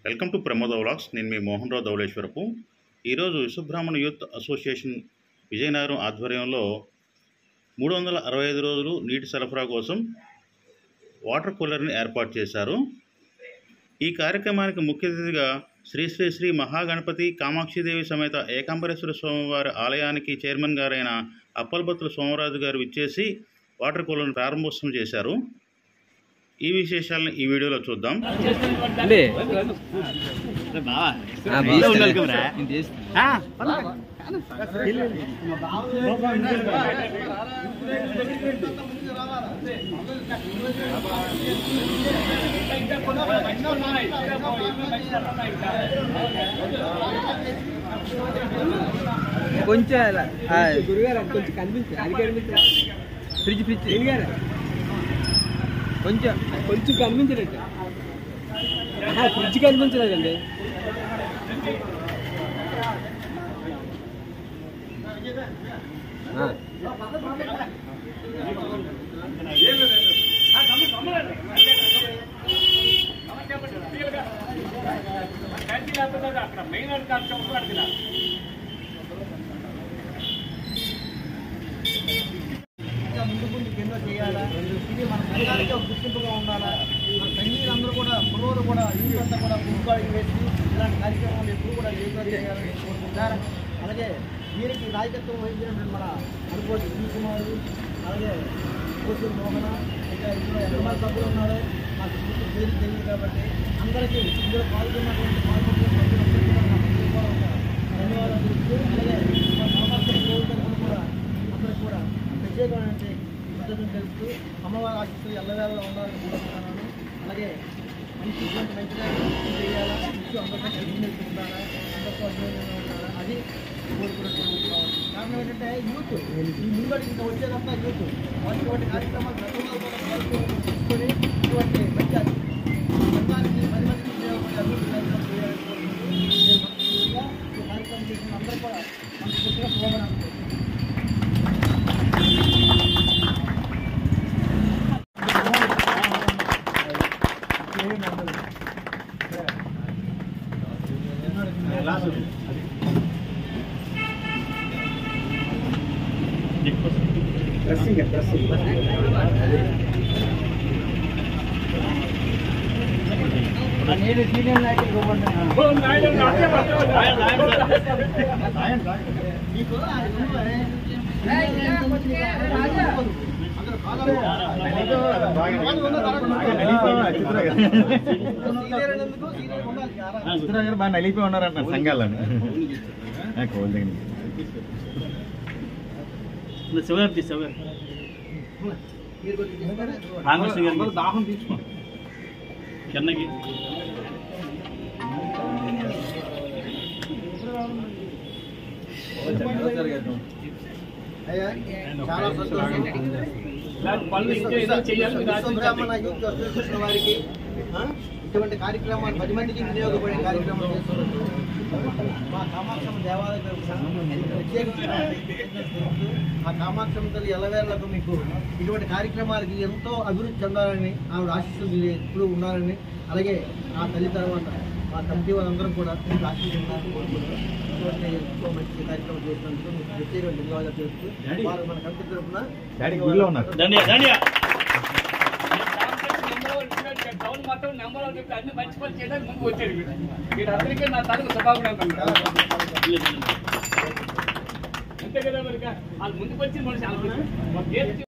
Welcome to Pramoda vlogs నేను మీ మోహన్ రావు ధవళేశ్వరపు ఈరోజు Vishwabrahmana youth association Vizianagaram ఆధ్వర్యంలో మూడు వందల అరవై ఐదు రోజులు నీటి సరఫరా కోసం వాటర్ కూలర్ని ఏర్పాటు చేశారు ఈ కార్యక్రమానికి ముఖ్య అతిథిగా శ్రీ శ్రీ శ్రీ మహాగణపతి కామాక్షిదేవి సమేత ఏకాంబరేశ్వర స్వామివారి ఆలయానికి చైర్మన్ గారైన అప్పలబత్తుల సోమరాజు గారు ఇచ్చేసి వాటర్ కూలర్ని ప్రారంభోత్సవం చేశారు ఈ విశేషాలను ఈ వీడియోలో చూద్దాం అండి కొంచెం గురుగారు కొంచెం కనిపించదు అది కనిపించదు ఫ్రిడ్జ్ ఫ్రిడ్జ్ గారు కొంచెం కొంచెం కనిపించలేదు ఫ్రిడ్జ్ కనిపించలేదండి ఆ. ఇంకా ముందు ముందు ఎన్నో చేయాలా ఇది మన సంఘానికి ఒక గుర్తింపుగా ఉండాలా మన సంఘీయులందరూ కూడా కుర్రోలు కూడా యూత్ అంతా కూడా పుట్టుకాడికి వేసి ఇలాంటి కార్యక్రమాలు ఎప్పుడు కూడా యోగా చేయాలని కోరుకుంటారు అలాగే దీనికి నాయకత్వం వహించినటువంటి మన అనుకోటి శ్రీ కుమారు అలాగే కోసూరు మోహన ఇంకా ఇందులో ఎంతమంది సభ్యులు ఉన్నారో నాకు పూర్తి పేరు తెలియదు కాబట్టి అందరికీ ఇందులో పాల్గొన్నటువంటి పాల్గొన్న సభ్యులందరికీ కూడా నా హృదయపూర్వక ధన్యవాదాలు తెలుపుతూ అలాగే మా సామర్థ్యం కోరుకుంటున్న కూడా అందరికీ కూడా ప్రత్యేకమైనటువంటి కృతజ్ఞతలు తెలుపుతూ అమ్మవారి ఆశీస్సులు ఎల్లవేళ ఉండాలని కోరుకుంటున్నాను అలాగే మంచి ఇటువంటి మంచిగా చేయాలా ఇచ్చు అందరితో కలిసిమెలిసి ఉండాలా అందరితో అన్యోన్యంగా ఉండాలా అది కోరుకున్నటువంటి కారణం ఏంటంటే యూత్ ఈ ముందు ఇంకా వచ్చేదంతా యూత్ అటువంటి కార్యక్రమాలు గతంలో కూడా పాల్గొని తీసుకొని ఇటువంటి మంచి సంఘానికి పది మందికి ఉపయోగపడే అభివృద్ధి కార్యక్రమం చేయాలని కోరుకుంటూ నేను మనస్ఫూర్తిగా ఈ కార్యక్రమం చేసిన అందరూ కూడా మనస్ఫూర్తిగా శుభమని నేను సీనియర్ నాయకులు మీకు బాగా నలిపి ఉన్నారంట సంఘాలను కోల్ దగ్గర శివగారు శివగారు కాంగ్రెస్ గారికి దాహం తీసుకో చెన్నకి అయ్యా చాలా సంతోషం పనులు ఇంకా ఏదో చేయాలి మీరు విశ్వబ్రాహ్మణ యూత్ అసోసియేషన్ వారికి ఆ, ఇటువంటి కార్యక్రమాలు పది మందికి వినియోగపడే కార్యక్రమం చేస్తున్నారు మా కామాక్షమ్మ దేవాలయ తరపున ప్రత్యేకంగా ఆ కామాక్షమ్మ తల్లి ఎల్లవేళ్లకు మీకు ఇటువంటి కార్యక్రమాలకి ఎంతో అభివృద్ధి చెందాలని ఆవిడ ఆశీస్సులు మీరు ఎప్పుడూ ఉండాలని అలాగే ఆ తల్లి తర్వాత మా కమిటీ వాళ్ళందరం కూడా మీకు ఆశీస్సులు ఉండాలని కోరుకుంటున్నాం ఇటువంటి ఎంతో మంచి కార్యక్రమం చేసినందుకు మీకు ప్రత్యేక ధన్యవాదాలు తెలుపుతూ వారు మన కమిటీ తరఫున డాడీ గుడిలో ఉన్నారు దండియా దండియా టౌన్ మొత్తం నెంబర్ చెప్తే అన్ని మంచి పని చేయడానికి ముందు వచ్చాడు వీడు. వీడందరికీ నా తనకు శుభాకాంక్షలు అంతే కదా మరి వాళ్ళు ముందుకు వచ్చి మనిషి అనుకుంటారు